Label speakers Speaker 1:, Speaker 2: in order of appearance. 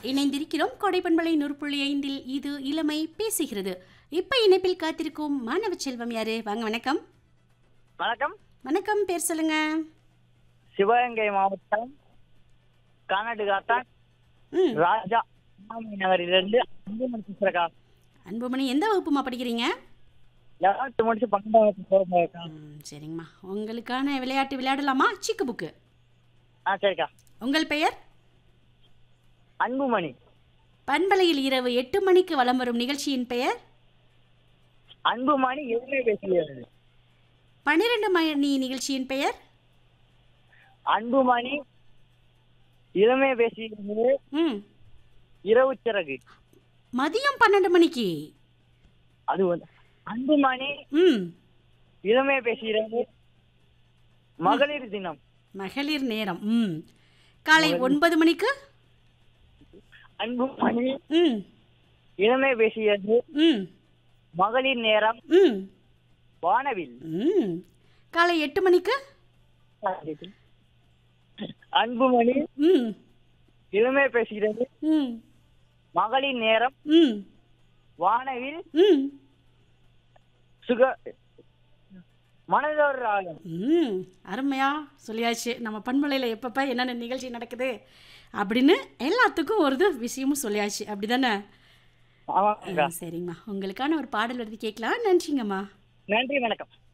Speaker 1: இணைந்திருக்கிறோம் கொடைப்பண்பலை நூறு புள்ளி ஐந்தில் இது இளமை பேசுகிறது இப்ப இணைப்பில் காத்திருக்கும் மாணவ செல்வம் யாரு வாங்க வணக்கம்
Speaker 2: வணக்கம்
Speaker 1: வணக்கம் பேர் சொல்லுங்க
Speaker 2: சிவகங்கை மாவட்டம் கானாடுகாத்தான்
Speaker 1: ம்
Speaker 2: ராஜா அண்ணாமலை நகரிலிருந்து அன்புமணி பேசுறக்கா
Speaker 1: அன்புமணி எந்த வகுப்புமா படிக்கிறீங்க
Speaker 2: லெவன்த்து முடிச்சு பன்னெண்டாம் வகுப்பு போகிறேன்க்கா
Speaker 1: ம், சரிங்கம்மா உங்களுக்கான விளையாட்டு விளையாடலாமா சிக்கு புக்கு
Speaker 2: ஆ சரிக்கா
Speaker 1: உங்கள் பெயர்
Speaker 2: அன்புமணி
Speaker 1: பண்பலையில் இரவு எட்டு மணிக்கு வலம் வரும் நிகழ்ச்சியின் பெயர்
Speaker 2: அன்புமணி எதுவுமே பேசுகிறது
Speaker 1: பன்னிரண்டு மணி நிகழ்ச்சியின் பெயர்
Speaker 2: அன்புமணி இளமே பேசுகிறது
Speaker 1: ம்
Speaker 2: இரவு சிறகு
Speaker 1: மதியம் பன்னெண்டு மணிக்கு
Speaker 2: அது வந்து அன்புமணி
Speaker 1: ம்
Speaker 2: இளமே பேசுகிறது மகளிர் தினம்
Speaker 1: மகளிர் நேரம் ம் காலை ஒன்பது மணிக்கு
Speaker 2: அன்புமணி
Speaker 1: ம்
Speaker 2: இளமே பேசுகிறது
Speaker 1: ம்
Speaker 2: மகளிர் நேரம்
Speaker 1: ம்
Speaker 2: வானவில்
Speaker 1: ம் காலை எட்டு மணிக்கு
Speaker 2: அன்புமணி
Speaker 1: ம்
Speaker 2: இளமே பேசுகிறது
Speaker 1: ம்
Speaker 2: மகளிர் நேரம்
Speaker 1: ம்
Speaker 2: வானவில்
Speaker 1: ம்
Speaker 2: சுக மனதோர் ராகம்
Speaker 1: ம் அருமையா சொல்லியாச்சு நம்ம பண்பலையில் எப்பப்போ என்னென்ன நிகழ்ச்சி நடக்குது அப்படின்னு எல்லாத்துக்கும் ஒரு இது விஷயமும் சொல்லியாச்சு அப்படி தானே
Speaker 2: ஆமாங்கக்கா
Speaker 1: சரிங்கம்மா உங்களுக்கான ஒரு பாடல் வருது கேட்கலாம் நன்றிங்கம்மா
Speaker 2: நன்றி வணக்கம்